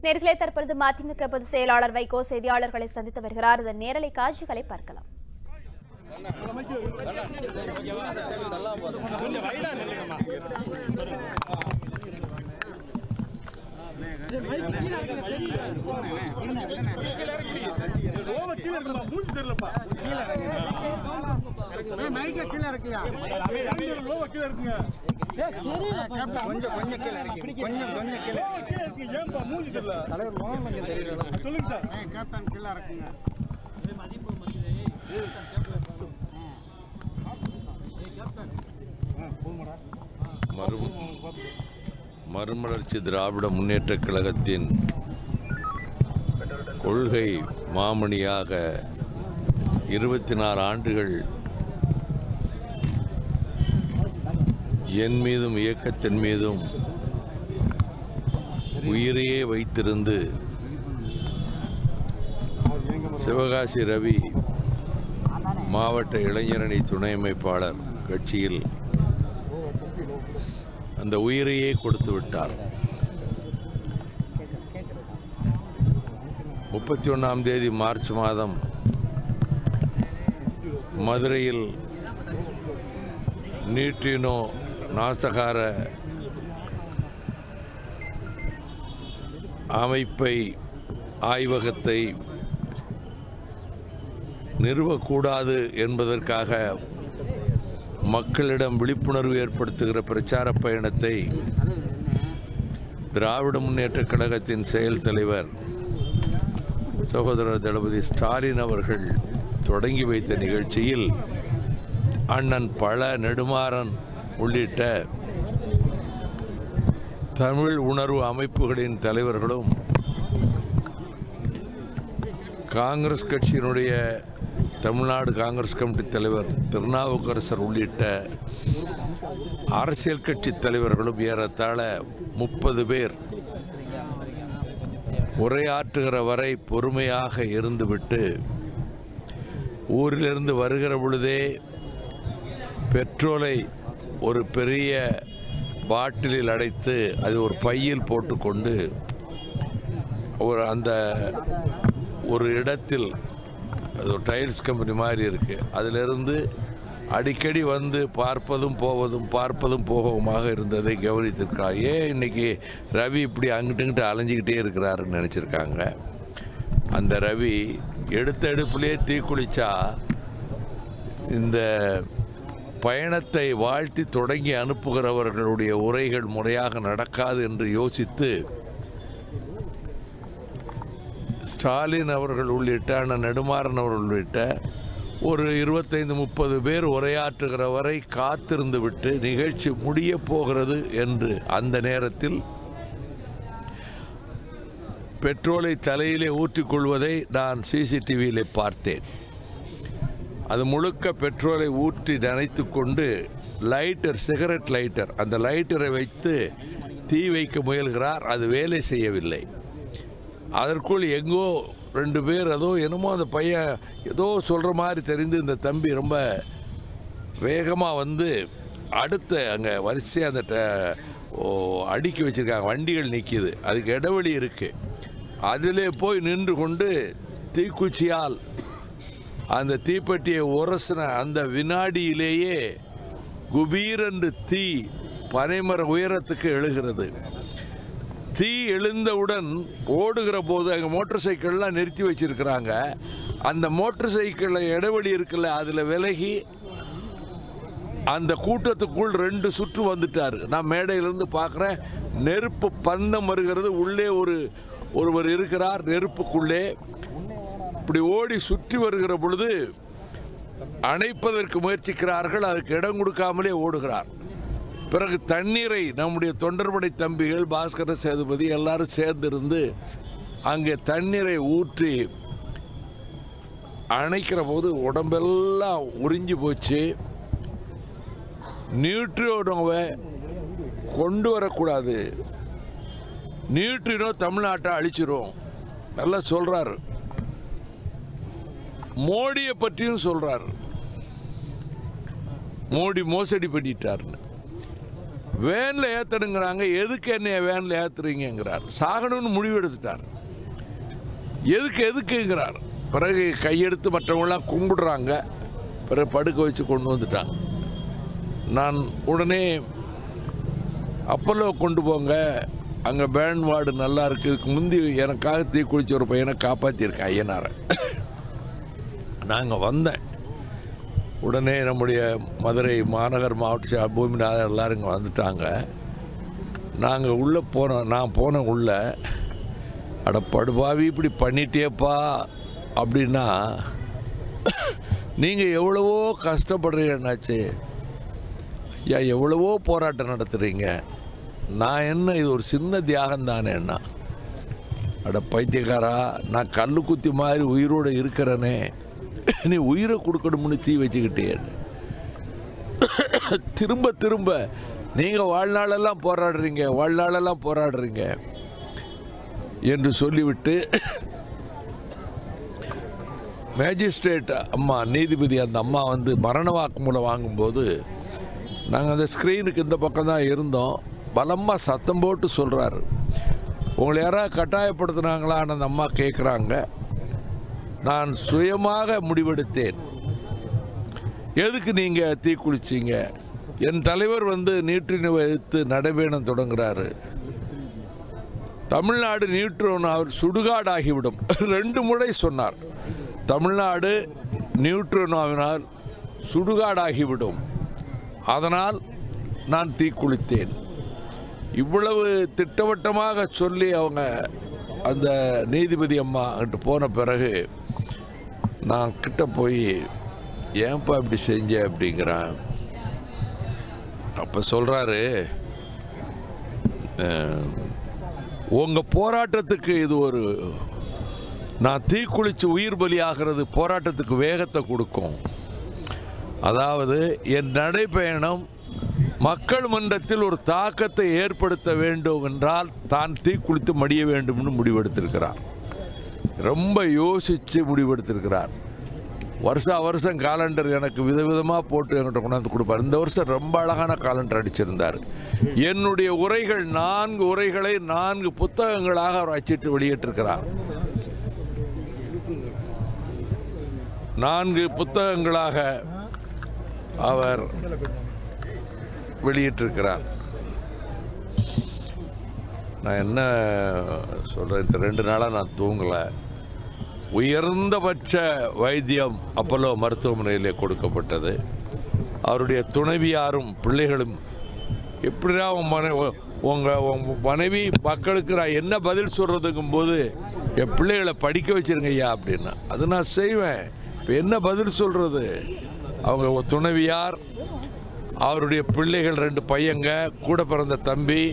நேர்களே தற்பொழுது மதிமுக பொதுச் செயலாளர் வைகோ செய்தியாளர்களை சந்தித்து வருகிறார் இதன் நேரலை காட்சிகளை பார்க்கலாம் ஓவ கீழ இருக்குமா மூஞ்சி தெரியலப்பா மைக்க கீழே இருக்கியா லோவ கீழ இருக்குங்க கொஞ்சம் கொஞ்சம் கீழே இறக்கி கொஞ்சம் கொஞ்சம் கீழே லோவ கீழ இருக்கு ஏன்பா மூஞ்சி தெரியல தலைவர் முகம் கொஞ்சம் தெரியல சொல்லுங்க சார் கேப்டன் கீழே இருக்குங்க மறு மறுமலர்ச்சி திராவிட முன்னேற்றக் கழகத்தின் கொள்கை மாமணியாக இருபத்தி நாலு ஆண்டுகள் என் மீதும் இயக்கத்தின் மீதும் உயிரையே வைத்திருந்து சிவகாசி ரவி மாவட்ட இளைஞரணி துணை அமைப்பாளர் கட்சியில் அந்த உயிரையே கொடுத்து விட்டார் முப்பத்தி ஒன்றாம் தேதி மார்ச் மாதம் மதுரையில் நீட்ரினோ நாசகார அமைப்பை ஆய்வகத்தை நிறுவக்கூடாது என்பதற்காக மக்களிடம் விழிப்புணர்வு ஏற்படுத்துகிற பிரச்சார பயணத்தை திராவிட முன்னேற்றக் கழகத்தின் செயல் தலைவர் சகோதரர் தளபதி ஸ்டாலின் அவர்கள் தொடங்கி வைத்த நிகழ்ச்சியில் அண்ணன் பழ நெடுமாறன் உள்ளிட்ட தமிழ் உணர்வு அமைப்புகளின் தலைவர்களும் காங்கிரஸ் கட்சியினுடைய தமிழ்நாடு காங்கிரஸ் கமிட்டி தலைவர் திருநாவுக்கரசர் உள்ளிட்ட அரசியல் கட்சி தலைவர்களும் ஏறத்தாழ முப்பது பேர் உரையாற்றுகிற வரை பொறுமையாக இருந்துவிட்டு ஊரிலிருந்து வருகிற பொழுதே பெட்ரோலை ஒரு பெரிய பாட்டிலில் அடைத்து அது ஒரு பையில் போட்டுக்கொண்டு ஒரு அந்த ஒரு இடத்தில் அது ஒரு டைல்ஸ் கம்பெனி மாதிரி இருக்குது அதிலிருந்து அடிக்கடி வந்து பார்ப்பதும் போவதும் பார்ப்பதும் போகவுமாக இருந்ததை கவனித்திருக்கார் ஏன் இன்னைக்கு ரவி இப்படி அங்கிட்டு இங்கிட்டு அலைஞ்சிக்கிட்டே இருக்கிறாருன்னு நினச்சிருக்காங்க அந்த ரவி எடுத்த எடுப்புலேயே தீக்குளிச்சா இந்த பயணத்தை வாழ்த்தி தொடங்கி அனுப்புகிறவர்களுடைய உரைகள் முறையாக நடக்காது என்று யோசித்து ஸ்டாலின் அவர்கள் உள்ளிட்ட அண்ணன் நெடுமாறன் அவர்கள் உள்ளிட்ட ஒரு இருபத்தைந்து முப்பது பேர் உரையாற்றுகிற வரை காத்திருந்து விட்டு நிகழ்ச்சி முடிய போகிறது என்று அந்த நேரத்தில் பெட்ரோலை தலையிலே ஊற்றிக்கொள்வதை நான் சிசிடிவியிலே பார்த்தேன் அது முழுக்க பெட்ரோலை ஊற்றி நனைத்து கொண்டு லைட்டர் சிகரெட் லைட்டர் அந்த லைட்டரை வைத்து தீ வைக்க முயல்கிறார் அது வேலை செய்யவில்லை அதற்குள் எங்கோ ரெண்டு பேர் ஏதோ என்னமோ அந்த பையன் ஏதோ சொல்கிற மாதிரி தெரிந்து இந்த தம்பி ரொம்ப வேகமாக வந்து அடுத்த அங்கே வரிசையாக அந்த ட- ஓ, அடுக்கி வச்சுருக்காங்க வண்டிகள் நிற்கிது அதுக்கு இடைவெளி இருக்குது அதிலே போய் நின்று கொண்டு தீக்குச்சியால் அந்த தீப்பெட்டியை உரசின அந்த வினாடியிலேயே குபீரென்று தீ பனைமர உயரத்துக்கு எழுகிறது தீ எழுந்தவுடன் ஓடுகிற போது அங்கே மோட்டார் சைக்கிள்லாம் நிறுத்தி வச்சிருக்கிறாங்க அந்த மோட்டார் சைக்கிளில் இடைவெளி இருக்குல்ல அதில் விலகி அந்த கூட்டத்துக்குள் ரெண்டு சுற்று வந்துட்டார் நான் மேடையிலிருந்து பார்க்குறேன் நெருப்பு பந்தம் வருகிறது உள்ளே ஒரு ஒருவர் இருக்கிறார் நெருப்புக்குள்ளே இப்படி ஓடி சுற்றி வருகிற பொழுது அணைப்பதற்கு முயற்சிக்கிறார்கள் அதுக்கு இடம் கொடுக்காமலே ஓடுகிறார் பிறகு தண்ணீரை நம்முடைய தொண்டர்படை தம்பிகள் பாஸ்கர சேதுபதி எல்லாரும் சேர்ந்திருந்து அங்கே தண்ணீரை ஊற்றி அணைக்கிற போது உடம்பெல்லாம் உறிஞ்சி போச்சு நியூட்ரியோனோவை கொண்டு வரக்கூடாது நியூட்ரினோ தமிழ்நாட்டை அழிச்சிரும் நல்லா சொல்றாரு மோடியை பற்றியும் சொல்றாரு மோடி மோசடி பண்ணிட்டாருன்னு வேனில் ஏற்றணுங்கிறாங்க எதுக்கு என்னைய வேனில் ஏற்றுறீங்கிறார் சாகணும்னு முடிவு எடுத்துட்டார் எதுக்கு எதுக்குங்கிறார் பிறகு கையெடுத்து மற்றவங்களாம் கும்பிடுறாங்க பிறகு படுக்க வச்சு கொண்டு வந்துட்டாங்க நான் உடனே அப்பல்லோ கொண்டு போங்க அங்கே பேண்ட் வார்டு நல்லா இருக்கு இதுக்கு முந்தி எனக்காக தீ குளிச்ச ஒரு பையனை காப்பாற்றியிருக்கேன் ஐயனாரை நாங்கள் வந்தேன் உடனே நம்முடைய மதுரை மாநகர் மாவட்ட செயலர் பூமிநாதன் எல்லாரும் இங்கே வந்துட்டாங்க நாங்கள் உள்ளே போனோம் நான் போனேன் உள்ளே அட படுபாவி இப்படி பண்ணிட்டேப்பா அப்படின்னா நீங்கள் எவ்வளவோ கஷ்டப்படுறீங்கன்னாச்சு ஐயா எவ்வளவோ போராட்டம் நடத்துகிறீங்க நான் என்ன இது ஒரு சின்ன தியாகம் தானேண்ணா அட பைத்தியக்காரா நான் கல்லு குத்தி மாதிரி உயிரோடு இருக்கிறேனே நீ உயிரை கொடுக்கணும்னு தீ வச்சுக்கிட்டேன்னு திரும்ப திரும்ப நீங்கள் வாழ்நாளெல்லாம் போராடுறீங்க வாழ்நாளெல்லாம் போராடுறீங்க என்று சொல்லிவிட்டு மேஜிஸ்ட்ரேட் அம்மா நீதிபதி அந்த அம்மா வந்து மரண வாக்குமூலம் வாங்கும்போது நாங்கள் அந்த ஸ்க்ரீனுக்கு இந்த பக்கம் தான் இருந்தோம் பலமாக சத்தம் போட்டு சொல்கிறாரு உங்களை யாராவது கட்டாயப்படுத்துனாங்களான்னு அந்த அம்மா கேட்குறாங்க நான் சுயமாக முடிவெடுத்தேன் எதுக்கு நீங்கள் தீக்குளிச்சிங்க என் தலைவர் வந்து நீட்டினை எதிர்த்து நடைபயணம் தொடங்குறாரு தமிழ்நாடு நியூட்ரோன் அவர் சுடுகாடாகிவிடும் ரெண்டு முறை சொன்னார் தமிழ்நாடு நியூட்ரோனாவினால் சுடுகாடாகிவிடும் அதனால் நான் தீக்குளித்தேன் இவ்வளவு திட்டவட்டமாக சொல்லி அவங்க அந்த நீதிபதி அம்மா அங்கிட்டு போன பிறகு நான் கிட்ட போய் ஏன்பா இப்படி செஞ்ச அப்படிங்கிறான் அப்போ சொல்கிறாரு உங்கள் போராட்டத்துக்கு இது ஒரு நான் தீக்குளிச்சு உயிர் பலியாகிறது போராட்டத்துக்கு வேகத்தை கொடுக்கும் அதாவது என் நடைப்பயணம் மக்கள் மன்றத்தில் ஒரு தாக்கத்தை ஏற்படுத்த வேண்டும் என்றால் தான் தீக்குளித்து மடிய வேண்டும்னு முடிவெடுத்திருக்கிறார் ரொம்ப யோசித்து முடிவெடுத்திருக்கிறார் வருஷா வருஷம் காலண்டர் எனக்கு விதவிதமாக போட்டு என்கிட்ட கொண்டாந்து கொடுப்பார் இந்த வருஷம் ரொம்ப அழகான காலண்டர் அடிச்சிருந்தார் என்னுடைய உரைகள் நான்கு உரைகளை நான்கு புத்தகங்களாக அவர் அச்சிட்டு வெளியிட்டிருக்கிறார் நான்கு புத்தகங்களாக அவர் வெளியிட்டிருக்கிறார் நான் என்ன சொல்கிறேன் இந்த ரெண்டு நாளாக நான் தூங்கலை உயர்ந்தபட்ச வைத்தியம் அப்பல்லோ மருத்துவமனையிலே கொடுக்கப்பட்டது அவருடைய துணைவியாரும் பிள்ளைகளும் எப்படிடா உன் மனை உங்கள் உங்க மனைவி மக்களுக்கு நான் என்ன பதில் சொல்கிறதுங்கும் போது என் பிள்ளைகளை படிக்க வச்சிருங்க ஐயா அப்படின்னா அது நான் செய்வேன் இப்போ என்ன பதில் சொல்கிறது அவங்க துணைவியார் அவருடைய பிள்ளைகள் ரெண்டு பையங்க கூட பிறந்த தம்பி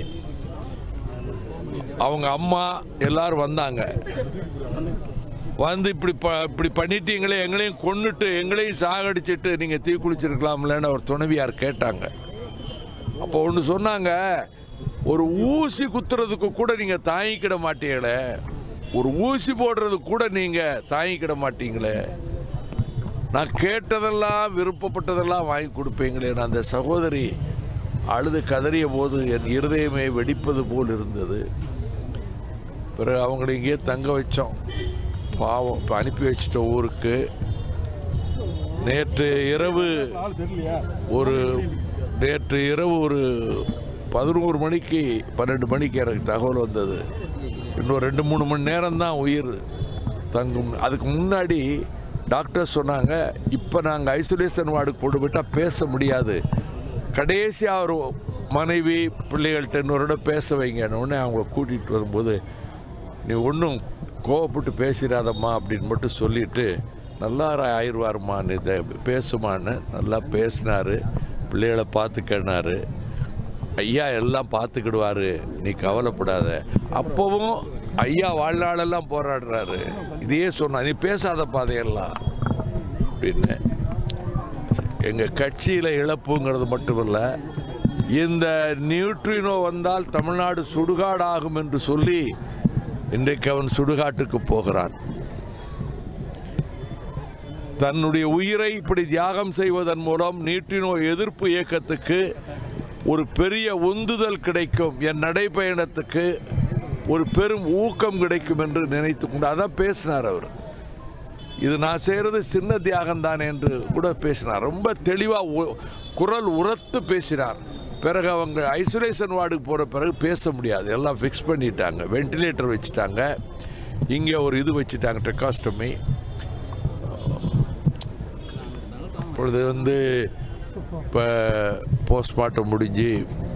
அவங்க அம்மா எல்லாரும் வந்தாங்க வந்து இப்படி ப இப்படி பண்ணிட்டீங்களே எங்களையும் கொன்னுட்டு எங்களையும் சாகடிச்சிட்டு நீங்கள் தீ குளிச்சிருக்கலாம்லன்னு அவர் துணைவியார் கேட்டாங்க அப்போ ஒன்று சொன்னாங்க ஒரு ஊசி குத்துறதுக்கு கூட நீங்கள் தாங்கிக்கிட மாட்டீங்களே ஒரு ஊசி போடுறதுக்கு கூட நீங்கள் தாங்கிக்கிட மாட்டீங்களே நான் கேட்டதெல்லாம் விருப்பப்பட்டதெல்லாம் வாங்கி கொடுப்பீங்களே நான் அந்த சகோதரி அழுது கதறிய போது என் இருதயமே வெடிப்பது போல் இருந்தது பிறகு அவங்களை இங்கேயே தங்க வச்சோம் பாவம் இப்போ அனுப்பி வச்சிட்டோம் ஊருக்கு நேற்று இரவு ஆள் தெரியலையா ஒரு நேற்று இரவு ஒரு பதினோரு மணிக்கு பன்னெண்டு மணிக்கு எனக்கு தகவல் வந்தது இன்னும் ரெண்டு மூணு மணி நேரம் தான் உயிர் தங்கும் அதுக்கு முன்னாடி டாக்டர் சொன்னாங்க இப்போ நாங்கள் ஐசோலேஷன் வார்டுக்கு கொண்டு போயிட்டால் பேச முடியாது கடைசியாக ஒரு மனைவி பிள்ளைகள்கிட்ட இன்னொரு பேச வைங்கன்னு உடனே அவங்கள கூட்டிகிட்டு வரும்போது நீ ஒன்றும் கோவப்பட்டு பேசிடாதம்மா அப்படின்னு மட்டும் சொல்லிட்டு நல்லா ஆயிடுவாருமா நீ இதை பேசுமான்னு நல்லா பேசினாரு பிள்ளைகளை பார்த்துக்கினாரு ஐயா எல்லாம் பார்த்துக்கிடுவாரு நீ கவலைப்படாத அப்போவும் ஐயா வாழ்நாளெல்லாம் போராடுறாரு இதையே சொன்னா நீ பேசாத பாதையெல்லாம் அப்படின்னு எங்கள் கட்சியில் இழப்புங்கிறது மட்டுமல்ல இந்த நியூட்ரினோ வந்தால் தமிழ்நாடு சுடுகாடாகும் என்று சொல்லி இன்றைக்கு அவன் சுடுகாட்டுக்கு போகிறான் தன்னுடைய உயிரை இப்படி தியாகம் செய்வதன் மூலம் நீட்டினோ எதிர்ப்பு இயக்கத்துக்கு ஒரு பெரிய உந்துதல் கிடைக்கும் என் நடைப்பயணத்துக்கு ஒரு பெரும் ஊக்கம் கிடைக்கும் என்று நினைத்து கொண்டு அதான் பேசினார் அவர் இது நான் செய்கிறது சின்ன தியாகம் தான் என்று கூட பேசினார் ரொம்ப தெளிவாக குரல் உரத்து பேசினார் பிறகு அவங்க ஐசோலேஷன் வார்டுக்கு போகிற பிறகு பேச முடியாது எல்லாம் ஃபிக்ஸ் பண்ணிட்டாங்க வென்டிலேட்டர் வச்சுட்டாங்க இங்கே ஒரு இது வச்சுட்டாங்க டெக்காஸ்டமி இப்பொழுது வந்து இப்போ போஸ்ட்மார்ட்டம் முடிஞ்சு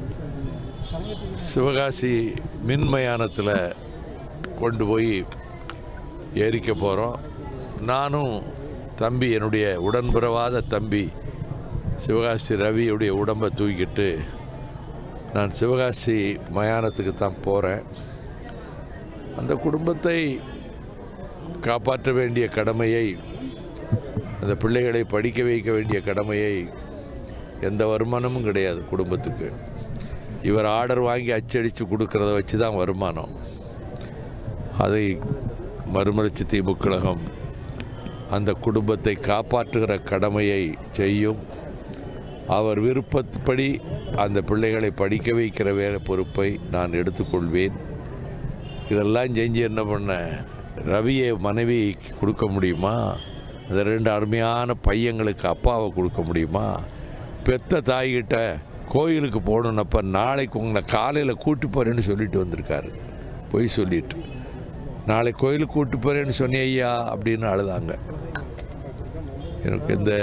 சிவகாசி மின்மயானத்தில் கொண்டு போய் எரிக்க போகிறோம் நானும் தம்பி என்னுடைய உடன்பிறவாத தம்பி சிவகாசி ரவியுடைய உடம்பை தூக்கிட்டு நான் சிவகாசி மயானத்துக்கு தான் போகிறேன் அந்த குடும்பத்தை காப்பாற்ற வேண்டிய கடமையை அந்த பிள்ளைகளை படிக்க வைக்க வேண்டிய கடமையை எந்த வருமானமும் கிடையாது குடும்பத்துக்கு இவர் ஆர்டர் வாங்கி அச்சடித்து கொடுக்கறத வச்சு தான் வருமானம் அதை மறுமலர்ச்சி திமுக கழகம் அந்த குடும்பத்தை காப்பாற்றுகிற கடமையை செய்யும் அவர் விருப்பப்படி அந்த பிள்ளைகளை படிக்க வைக்கிற வேலை பொறுப்பை நான் எடுத்துக்கொள்வேன் இதெல்லாம் செஞ்சு என்ன பண்ண ரவியை மனைவி கொடுக்க முடியுமா அந்த ரெண்டு அருமையான பையங்களுக்கு அப்பாவை கொடுக்க முடியுமா பெத்த தாய்கிட்ட கோயிலுக்கு போகணுன்னப்ப நாளைக்கு உங்களை காலையில் கூட்டி போகிறேன்னு சொல்லிட்டு வந்திருக்காரு பொய் சொல்லிட்டு நாளை கோயிலுக்கு கூட்டி போகிறேன்னு சொன்னேன் ஐயா அப்படின்னு அழுதாங்க எனக்கு இந்த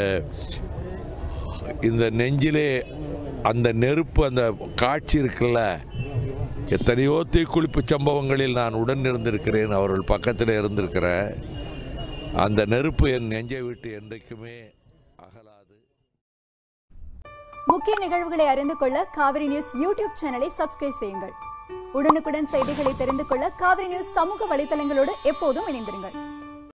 இந்த நெஞ்சிலே அந்த நெருப்பு அந்த காட்சி இருக்குல்ல எத்தனையோ தீக்குளிப்பு சம்பவங்களில் நான் உடன் இருந்திருக்கிறேன் அவர்கள் பக்கத்தில் இருந்திருக்கிறேன் அந்த நெருப்பு என் நெஞ்சை விட்டு என்றைக்குமே அகலாது முக்கிய நிகழ்வுகளை அறிந்து கொள்ள காவிரி நியூஸ் யூடியூப் சேனலை சப்ஸ்கிரைப் செய்யுங்கள் உடனுக்குடன் செய்திகளை தெரிந்து கொள்ள காவிரி நியூஸ் சமூக வலைதளங்களோடு எப்போதும் இணைந்திருங்கள்